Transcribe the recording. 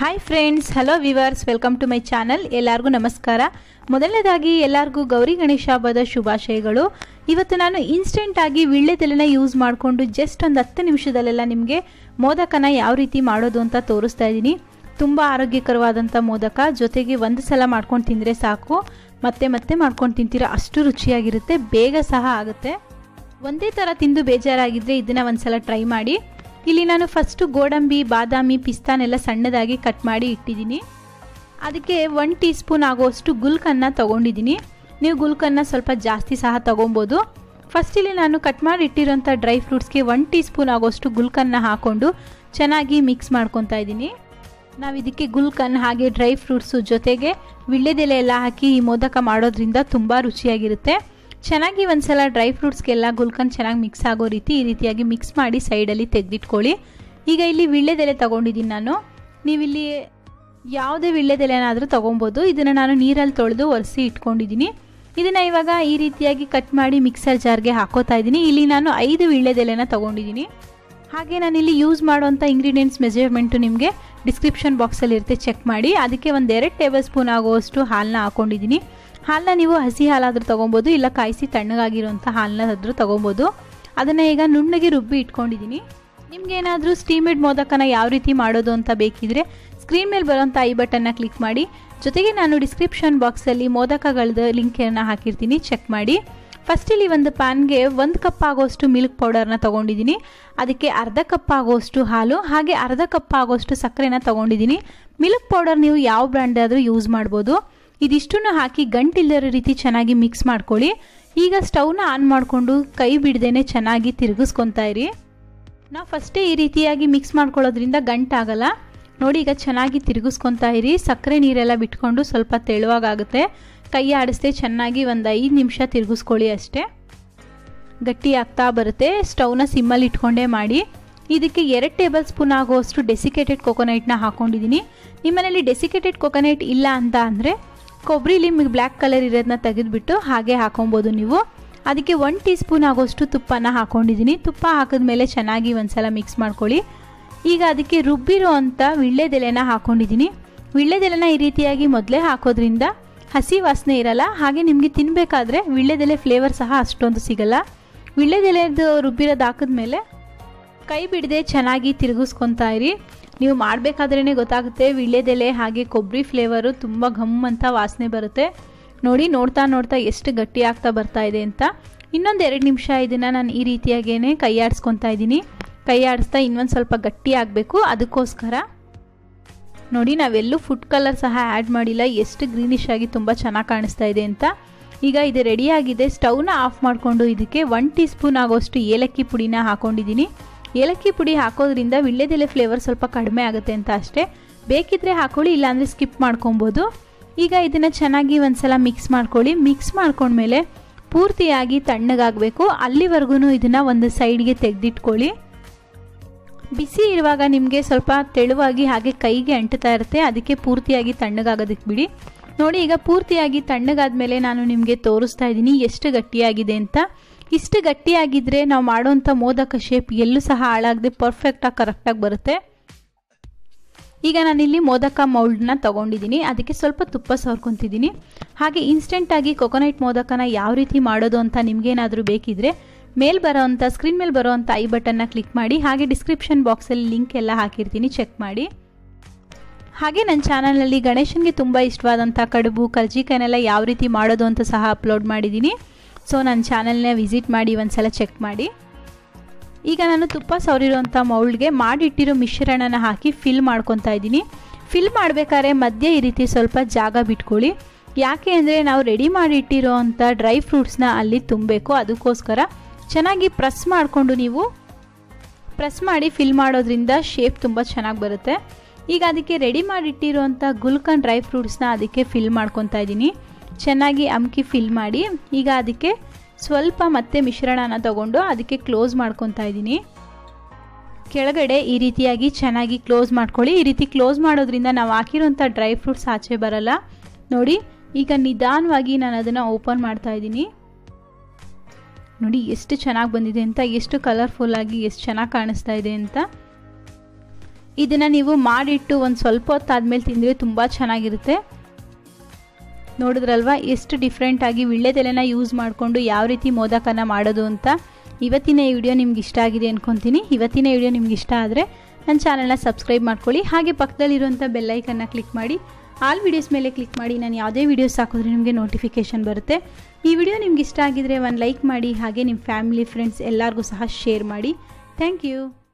hi friends hello viewers welcome to my channel ಎಲ್ಲರಿಗೂ ನಮಸ್ಕಾರ ಮೊದಲನೇದಾಗಿ ಎಲ್ಲರಿಗೂ ಗೌರಿ ಗಣೇಶ ಹಬ್ಬದ ಶುಭಾಶಯಗಳು ಇವತ್ತು ನಾನು ಇನ್ಸ್ಟೆಂಟ್ ಆಗಿ ವಿಳ್ಳೆದೆಲೆನ ಯೂಸ್ ಮಾಡಿಕೊಂಡು ಜಸ್ಟ್ ಒಂದು ಹತ್ತು ನಿಮಿಷದಲ್ಲೆಲ್ಲ ನಿಮಗೆ ಮೋದಕನ ಯಾವ ರೀತಿ ಮಾಡೋದು ಅಂತ ತೋರಿಸ್ತಾ ಇದ್ದೀನಿ ತುಂಬ ಆರೋಗ್ಯಕರವಾದಂಥ ಮೋದಕ ಜೊತೆಗೆ ಒಂದು ಸಲ ಮಾಡ್ಕೊಂಡು ತಿಂದರೆ ಸಾಕು ಮತ್ತೆ ಮತ್ತೆ ಮಾಡ್ಕೊಂಡು ತಿಂತೀರಾ ಅಷ್ಟು ರುಚಿಯಾಗಿರುತ್ತೆ ಬೇಗ ಸಹ ಆಗುತ್ತೆ ಒಂದೇ ಥರ ತಿಂದು ಬೇಜಾರಾಗಿದ್ದರೆ ಇದನ್ನು ಒಂದ್ಸಲ ಟ್ರೈ ಮಾಡಿ ಇಲ್ಲಿ ನಾನು ಫಸ್ಟು ಗೋಡಂಬಿ ಬಾದಾಮಿ ಪಿಸ್ತಾನೆಲ್ಲ ಸಣ್ಣದಾಗಿ ಕಟ್ ಮಾಡಿ ಇಟ್ಟಿದ್ದೀನಿ ಅದಕ್ಕೆ ಒನ್ ಟೀ ಸ್ಪೂನ್ ಆಗುವಷ್ಟು ಗುಲ್ಕನ್ನು ತೊಗೊಂಡಿದ್ದೀನಿ ನೀವು ಗುಲ್ಕನ್ನು ಸ್ವಲ್ಪ ಜಾಸ್ತಿ ಸಹ ತೊಗೊಬೋದು ಫಸ್ಟ್ ಇಲ್ಲಿ ನಾನು ಕಟ್ ಮಾಡಿ ಇಟ್ಟಿರೋಂಥ ಡ್ರೈ ಫ್ರೂಟ್ಸ್ಗೆ ಒನ್ ಟೀ ಸ್ಪೂನ್ ಆಗೋಷ್ಟು ಗುಲ್ಕನ್ನು ಹಾಕ್ಕೊಂಡು ಚೆನ್ನಾಗಿ ಮಿಕ್ಸ್ ಮಾಡ್ಕೊತಾ ಇದ್ದೀನಿ ನಾವು ಇದಕ್ಕೆ ಗುಲ್ಕನ್ ಹಾಗೆ ಡ್ರೈ ಫ್ರೂಟ್ಸು ಜೊತೆಗೆ ವಿಳ್ಳೆದೆಲೆ ಎಲ್ಲ ಹಾಕಿ ಈ ಮೋದಕ ಮಾಡೋದ್ರಿಂದ ತುಂಬ ರುಚಿಯಾಗಿರುತ್ತೆ ಚೆನ್ನಾಗಿ ಒಂದ್ಸಲ ಡ್ರೈ ಫ್ರೂಟ್ಸ್ಗೆಲ್ಲ ಗುಲ್ಕನ್ ಚೆನ್ನಾಗಿ ಮಿಕ್ಸ್ ಆಗೋ ರೀತಿ ಈ ರೀತಿಯಾಗಿ ಮಿಕ್ಸ್ ಮಾಡಿ ಸೈಡಲ್ಲಿ ತೆಗೆದಿಟ್ಕೊಳ್ಳಿ ಈಗ ಇಲ್ಲಿ ವಿಳ್ಳೆದೆಲೆ ತೊಗೊಂಡಿದ್ದೀನಿ ನಾನು ನೀವಿಲ್ಲಿ ಯಾವುದೇ ವಿಳ್ಳೆದೆಲೆನಾದರೂ ತೊಗೊಬೋದು ಇದನ್ನು ನಾನು ನೀರಲ್ಲಿ ತೊಳೆದು ಒರೆಸಿ ಇಟ್ಕೊಂಡಿದ್ದೀನಿ ಇದನ್ನು ಇವಾಗ ಈ ರೀತಿಯಾಗಿ ಕಟ್ ಮಾಡಿ ಮಿಕ್ಸರ್ ಜಾರ್ಗೆ ಹಾಕೋತಾ ಇದ್ದೀನಿ ಇಲ್ಲಿ ನಾನು ಐದು ವಿಳ್ಳೆದೆಲೆನ ತೊಗೊಂಡಿದ್ದೀನಿ ಹಾಗೆ ನಾನಿಲ್ಲಿ ಯೂಸ್ ಮಾಡುವಂಥ ಇಂಗ್ರೀಡಿಯೆಂಟ್ಸ್ ಮೆಜರ್ಮೆಂಟು ನಿಮಗೆ ಡಿಸ್ಕ್ರಿಪ್ಷನ್ ಬಾಕ್ಸಲ್ಲಿ ಇರುತ್ತೆ ಚೆಕ್ ಮಾಡಿ ಅದಕ್ಕೆ ಒಂದು ಎರಡು ಟೇಬಲ್ ಸ್ಪೂನ್ ಆಗುವಷ್ಟು ಹಾಲನ್ನ ಹಾಕ್ಕೊಂಡಿದ್ದೀನಿ ಹಾಲನ್ನ ನೀವು ಹಸಿ ಹಾಲಾದರೂ ತೊಗೊಬೋದು ಇಲ್ಲ ಕಾಯಿಸಿ ತಣ್ಣಗಾಗಿರುವಂಥ ಹಾಲನ್ನಾದ್ರೂ ತೊಗೊಬೋದು ಅದನ್ನು ಈಗ ನುಣ್ಣಗೆ ರುಬ್ಬಿ ಇಟ್ಕೊಂಡಿದ್ದೀನಿ ನಿಮ್ಗೇನಾದರೂ ಸ್ಟೀಮೆಡ್ ಮೋದಕನ ಯಾವ ರೀತಿ ಮಾಡೋದು ಅಂತ ಬೇಕಿದ್ರೆ ಸ್ಕ್ರೀನ್ ಮೇಲೆ ಬರೋಂಥ ಐ ಬಟನ್ನ ಕ್ಲಿಕ್ ಮಾಡಿ ಜೊತೆಗೆ ನಾನು ಡಿಸ್ಕ್ರಿಪ್ಷನ್ ಬಾಕ್ಸಲ್ಲಿ ಮೋದಕಗಳದ್ದು ಲಿಂಕನ್ನು ಹಾಕಿರ್ತೀನಿ ಚೆಕ್ ಮಾಡಿ ಫಸ್ಟ್ ಇಲ್ಲಿ ಒಂದು ಪ್ಯಾನ್ಗೆ ಒಂದು ಕಪ್ ಆಗೋಷ್ಟು ಮಿಲ್ಕ್ ಪೌಡರ್ನ ತೊಗೊಂಡಿದ್ದೀನಿ ಅದಕ್ಕೆ ಅರ್ಧ ಕಪ್ ಆಗೋಷ್ಟು ಹಾಲು ಹಾಗೆ ಅರ್ಧ ಕಪ್ ಆಗೋಷ್ಟು ಸಕ್ಕರೆನ ತೊಗೊಂಡಿದ್ದೀನಿ ಮಿಲ್ಕ್ ಪೌಡರ್ ನೀವು ಯಾವ ಬ್ರ್ಯಾಂಡ್ ಆದರೂ ಯೂಸ್ ಮಾಡ್ಬೋದು ಇದಿಷ್ಟನ್ನು ಹಾಕಿ ಗಂಟಿಲ್ಲದ ರೀತಿ ಚೆನ್ನಾಗಿ ಮಿಕ್ಸ್ ಮಾಡ್ಕೊಳ್ಳಿ ಈಗ ಸ್ಟವ್ನ ಆನ್ ಮಾಡಿಕೊಂಡು ಕೈ ಬಿಡದೇನೆ ಚೆನ್ನಾಗಿ ತಿರುಗಿಸ್ಕೊತಾ ಇರಿ ನಾವು ಫಸ್ಟೇ ಈ ರೀತಿಯಾಗಿ ಮಿಕ್ಸ್ ಮಾಡ್ಕೊಳ್ಳೋದ್ರಿಂದ ಗಂಟಾಗಲ್ಲ ನೋಡಿ ಈಗ ಚೆನ್ನಾಗಿ ತಿರುಗಿಸ್ಕೊತಾ ಇರಿ ಸಕ್ಕರೆ ನೀರೆಲ್ಲ ಬಿಟ್ಕೊಂಡು ಸ್ವಲ್ಪ ತೆಳುವಾಗುತ್ತೆ ಕೈ ಆಡಿಸ್ದೆ ಚೆನ್ನಾಗಿ ಒಂದು ಐದು ನಿಮಿಷ ತಿರುಗಿಸ್ಕೊಳ್ಳಿ ಅಷ್ಟೇ ಗಟ್ಟಿ ಆಗ್ತಾ ಬರುತ್ತೆ ಸ್ಟವ್ನ ಸಿಮ್ಮಲ್ಲಿ ಇಟ್ಕೊಂಡೇ ಮಾಡಿ ಇದಕ್ಕೆ ಎರಡು ಟೇಬಲ್ ಸ್ಪೂನ್ ಆಗುವಷ್ಟು ಡೆಸಿಕೇಟೆಡ್ ಕೊಕೊನಟ್ನ ಹಾಕ್ಕೊಂಡಿದ್ದೀನಿ ನಿಮ್ಮನೇಲಿ ಡೆಸಿಕೇಟೆಡ್ ಕೊಕೊನಟ್ ಇಲ್ಲ ಅಂತ ಅಂದರೆ ಕೊಬ್ಬರಿಲಿ ನಿಮಗೆ ಬ್ಲ್ಯಾಕ್ ಕಲರ್ ಇರೋದನ್ನ ತೆಗೆದುಬಿಟ್ಟು ಹಾಗೆ ಹಾಕೊಬೋದು ನೀವು ಅದಕ್ಕೆ ಒನ್ ಟೀ ಸ್ಪೂನ್ ಆಗೋಷ್ಟು ತುಪ್ಪನ ಹಾಕ್ಕೊಂಡಿದ್ದೀನಿ ತುಪ್ಪ ಹಾಕಿದ್ಮೇಲೆ ಚೆನ್ನಾಗಿ ಒಂದ್ಸಲ ಮಿಕ್ಸ್ ಮಾಡ್ಕೊಳ್ಳಿ ಈಗ ಅದಕ್ಕೆ ರುಬ್ಬಿರೋ ಅಂಥ ವಿಳ್ಳೆದೆಲೆನ ಹಾಕ್ಕೊಂಡಿದ್ದೀನಿ ವಿಳ್ಳೆದೆಲೆನ ಈ ರೀತಿಯಾಗಿ ಮೊದಲೇ ಹಾಕೋದ್ರಿಂದ ಹಸಿ ವಾಸನೆ ಇರಲ್ಲ ಹಾಗೆ ನಿಮಗೆ ತಿನ್ನಬೇಕಾದ್ರೆ ವಿಳ್ಳೆದೆಲೆ ಫ್ಲೇವರ್ ಸಹ ಅಷ್ಟೊಂದು ಸಿಗಲ್ಲ ವಿಳ್ಳೆದೆಲೆದು ರುಬ್ಬಿರೋದು ಹಾಕಿದ್ಮೇಲೆ ಕೈ ಬಿಡದೆ ಚೆನ್ನಾಗಿ ತಿರುಗಿಸ್ಕೊತಾ ಇರಿ ನೀವು ಮಾಡಬೇಕಾದ್ರೇ ಗೊತ್ತಾಗುತ್ತೆ ವಿಳ್ಳೆದೆಲೆ ಹಾಗೆ ಕೊಬ್ಬರಿ ಫ್ಲೇವರು ತುಂಬ ಘಮ್ ಅಂತ ವಾಸನೆ ಬರುತ್ತೆ ನೋಡಿ ನೋಡ್ತಾ ನೋಡ್ತಾ ಎಷ್ಟು ಗಟ್ಟಿ ಆಗ್ತಾ ಬರ್ತಾ ಇದೆ ಅಂತ ಇನ್ನೊಂದು ಎರಡು ನಿಮಿಷ ಇದನ್ನು ನಾನು ಈ ರೀತಿಯಾಗೇ ಕೈ ಆಡಿಸ್ಕೊತಾ ಇದ್ದೀನಿ ಕೈ ಆಡಿಸ್ತಾ ಇನ್ನೊಂದು ಸ್ವಲ್ಪ ಗಟ್ಟಿ ಆಗಬೇಕು ಅದಕ್ಕೋಸ್ಕರ ನೋಡಿ ನಾವೆಲ್ಲೂ ಫುಡ್ ಕಲರ್ ಸಹ ಆ್ಯಡ್ ಮಾಡಿಲ್ಲ ಎಷ್ಟು ಗ್ರೀನಿಶ್ ಆಗಿ ತುಂಬ ಚೆನ್ನಾಗಿ ಕಾಣಿಸ್ತಾ ಇದೆ ಅಂತ ಈಗ ಇದು ರೆಡಿಯಾಗಿದೆ ಸ್ಟವ್ನ ಆಫ್ ಮಾಡಿಕೊಂಡು ಇದಕ್ಕೆ ಒನ್ ಟೀ ಸ್ಪೂನ್ ಆಗೋಷ್ಟು ಏಲಕ್ಕಿ ಪುಡಿನ ಹಾಕ್ಕೊಂಡಿದ್ದೀನಿ ಏಲಕ್ಕಿ ಪುಡಿ ಹಾಕೋದ್ರಿಂದ ವಿಳ್ಳೆದೆಲೆ ಫ್ಲೇವರ್ ಸ್ವಲ್ಪ ಕಡಿಮೆ ಆಗುತ್ತೆ ಅಂತ ಅಷ್ಟೇ ಬೇಕಿದ್ರೆ ಹಾಕೊಳ್ಳಿ ಇಲ್ಲಾಂದರೆ ಸ್ಕಿಪ್ ಮಾಡ್ಕೊಬೋದು ಈಗ ಇದನ್ನು ಚೆನ್ನಾಗಿ ಒಂದ್ಸಲ ಮಿಕ್ಸ್ ಮಾಡ್ಕೊಳ್ಳಿ ಮಿಕ್ಸ್ ಮಾಡ್ಕೊಂಡ್ಮೇಲೆ ಪೂರ್ತಿಯಾಗಿ ತಣ್ಣಗಾಗಬೇಕು ಅಲ್ಲಿವರೆಗೂ ಇದನ್ನು ಒಂದು ಸೈಡ್ಗೆ ತೆಗೆದಿಟ್ಕೊಳ್ಳಿ ಬಿಸಿ ಇರುವಾಗ ನಿಮಗೆ ಸ್ವಲ್ಪ ತೆಳುವಾಗಿ ಹಾಗೆ ಕೈಗೆ ಅಂಟುತ್ತಾ ಇರುತ್ತೆ ಅದಕ್ಕೆ ಪೂರ್ತಿಯಾಗಿ ತಣ್ಣಗಾಗೋದಕ್ಕೆ ಬಿಡಿ ನೋಡಿ ಈಗ ಪೂರ್ತಿಯಾಗಿ ತಣ್ಣಗಾದ್ಮೇಲೆ ನಾನು ನಿಮಗೆ ತೋರಿಸ್ತಾ ಇದ್ದೀನಿ ಎಷ್ಟು ಗಟ್ಟಿಯಾಗಿದೆ ಅಂತ ಇಷ್ಟು ಗಟ್ಟಿಯಾಗಿದ್ದರೆ ನಾವು ಮಾಡೋವಂಥ ಮೋದಕ ಶೇಪ್ ಎಲ್ಲೂ ಸಹ ಹಾಳಾಗದೆ ಪರ್ಫೆಕ್ಟಾಗಿ ಕರೆಕ್ಟಾಗಿ ಬರುತ್ತೆ ಈಗ ನಾನಿಲ್ಲಿ ಮೋದಕ ಮೌಲ್ಡ್ನ ತೊಗೊಂಡಿದ್ದೀನಿ ಅದಕ್ಕೆ ಸ್ವಲ್ಪ ತುಪ್ಪ ಸವರ್ಕೊತಿದ್ದೀನಿ ಹಾಗೆ ಇನ್ಸ್ಟೆಂಟಾಗಿ ಕೊಕೊನಟ್ ಮೋದಕನ ಯಾವ ರೀತಿ ಮಾಡೋದು ಅಂತ ನಿಮಗೇನಾದರೂ ಬೇಕಿದ್ರೆ ಮೇಲ್ ಬರೋವಂಥ ಸ್ಕ್ರೀನ್ ಮೇಲೆ ಬರೋವಂಥ ಐ ಬಟನ್ನ ಕ್ಲಿಕ್ ಮಾಡಿ ಹಾಗೆ ಡಿಸ್ಕ್ರಿಪ್ಷನ್ ಬಾಕ್ಸಲ್ಲಿ ಲಿಂಕ್ ಎಲ್ಲ ಹಾಕಿರ್ತೀನಿ ಚೆಕ್ ಮಾಡಿ ಹಾಗೆ ನನ್ನ ಚಾನಲ್ನಲ್ಲಿ ಗಣೇಶನಿಗೆ ತುಂಬ ಇಷ್ಟವಾದಂಥ ಕಡುಬು ಕರ್ಜಿಕಾಯನೆಲ್ಲ ಯಾವ ರೀತಿ ಮಾಡೋದು ಅಂತ ಸಹ ಅಪ್ಲೋಡ್ ಮಾಡಿದ್ದೀನಿ ಸೊ ನನ್ನ ಚಾನಲ್ನ ವಿಸಿಟ್ ಮಾಡಿ ಒಂದ್ಸಲ ಚೆಕ್ ಮಾಡಿ ಈಗ ನಾನು ತುಪ್ಪ ಸವರಿರೋಂಥ ಮೌಲ್ಡ್ಗೆ ಮಾಡಿಟ್ಟಿರೋ ಮಿಶ್ರಣನ ಹಾಕಿ ಫಿಲ್ ಮಾಡ್ಕೊತಾ ಇದ್ದೀನಿ ಫಿಲ್ ಮಾಡಬೇಕಾದ್ರೆ ಮಧ್ಯೆ ಈ ರೀತಿ ಸ್ವಲ್ಪ ಜಾಗ ಬಿಟ್ಕೊಳ್ಳಿ ಯಾಕೆ ಅಂದರೆ ನಾವು ರೆಡಿ ಮಾಡಿಟ್ಟಿರೋ ಅಂಥ ಡ್ರೈ ಫ್ರೂಟ್ಸ್ನ ಅಲ್ಲಿ ತುಂಬಬೇಕು ಅದಕ್ಕೋಸ್ಕರ ಚೆನ್ನಾಗಿ ಪ್ರೆಸ್ ಮಾಡಿಕೊಂಡು ನೀವು ಪ್ರೆಸ್ ಮಾಡಿ ಫಿಲ್ ಮಾಡೋದ್ರಿಂದ ಶೇಪ್ ತುಂಬ ಚೆನ್ನಾಗಿ ಬರುತ್ತೆ ಈಗ ಅದಕ್ಕೆ ರೆಡಿ ಮಾಡಿಟ್ಟಿರೋಂಥ ಗುಲ್ಕನ್ ಡ್ರೈ ಫ್ರೂಟ್ಸ್ನ ಅದಕ್ಕೆ ಫಿಲ್ ಮಾಡ್ಕೊತಾ ಇದ್ದೀನಿ ಚೆನ್ನಾಗಿ ಅಮ್ಕಿ ಫಿಲ್ ಮಾಡಿ ಈಗ ಅದಕ್ಕೆ ಸ್ವಲ್ಪ ಮತ್ತೆ ಮಿಶ್ರಣನ ತಗೊಂಡು ಅದಕ್ಕೆ ಕ್ಲೋಸ್ ಮಾಡ್ಕೊತಾ ಇದ್ದೀನಿ ಕೆಳಗಡೆ ಈ ರೀತಿಯಾಗಿ ಚೆನ್ನಾಗಿ ಕ್ಲೋಸ್ ಮಾಡ್ಕೊಳ್ಳಿ ಈ ರೀತಿ ಕ್ಲೋಸ್ ಮಾಡೋದ್ರಿಂದ ನಾವು ಹಾಕಿರೋಂಥ ಡ್ರೈ ಫ್ರೂಟ್ಸ್ ಆಚೆ ಬರಲ್ಲ ನೋಡಿ ಈಗ ನಿಧಾನವಾಗಿ ನಾನು ಅದನ್ನು ಓಪನ್ ಮಾಡ್ತಾ ಇದ್ದೀನಿ ನೋಡಿ ಎಷ್ಟು ಚೆನ್ನಾಗಿ ಬಂದಿದೆ ಅಂತ ಎಷ್ಟು ಕಲರ್ಫುಲ್ಲಾಗಿ ಎಷ್ಟು ಚೆನ್ನಾಗಿ ಕಾಣಿಸ್ತಾ ಇದೆ ಅಂತ ಇದನ್ನು ನೀವು ಮಾಡಿಟ್ಟು ಒಂದು ಸ್ವಲ್ಪ ಹೊತ್ತಾದ್ಮೇಲೆ ತಿಂದರೆ ತುಂಬ ಚೆನ್ನಾಗಿರುತ್ತೆ ನೋಡಿದ್ರಲ್ವಾ ಎಷ್ಟು ಡಿಫ್ರೆಂಟಾಗಿ ವಿಳ್ಳೆದೆಲೆನ ಯೂಸ್ ಮಾಡಿಕೊಂಡು ಯಾವ ರೀತಿ ಮೋದಕನ ಮಾಡೋದು ಅಂತ ಇವತ್ತಿನ ಈ ವಿಡಿಯೋ ನಿಮ್ಗೆ ಇಷ್ಟ ಆಗಿದೆ ಅಂದ್ಕೊತೀನಿ ಇವತ್ತಿನ ವಿಡಿಯೋ ನಿಮ್ಗೆ ಇಷ್ಟ ಆದರೆ ನನ್ನ ಚಾನಲ್ನ ಸಬ್ಸ್ಕ್ರೈಬ್ ಮಾಡ್ಕೊಳ್ಳಿ ಹಾಗೆ ಪಕ್ಕದಲ್ಲಿರುವಂಥ ಬೆಲ್ಲೈಕನ್ನ ಕ್ಲಿಕ್ ಮಾಡಿ ಆಲ್ ವೀಡಿಯೋಸ್ ಮೇಲೆ ಕ್ಲಿಕ್ ಮಾಡಿ ನಾನು ಯಾವುದೇ ವೀಡಿಯೋಸ್ ಹಾಕಿದ್ರೆ ನಿಮಗೆ ನೋಟಿಫಿಕೇಷನ್ ಬರುತ್ತೆ ಈ ವಿಡಿಯೋ ನಿಮ್ಗೆ ಇಷ್ಟ ಆಗಿದ್ರೆ ಒಂದು ಲೈಕ್ ಮಾಡಿ ಹಾಗೆ ನಿಮ್ಮ ಫ್ಯಾಮಿಲಿ ಫ್ರೆಂಡ್ಸ್ ಎಲ್ಲರಿಗೂ ಸಹ ಶೇರ್ ಮಾಡಿ ಥ್ಯಾಂಕ್ ಯು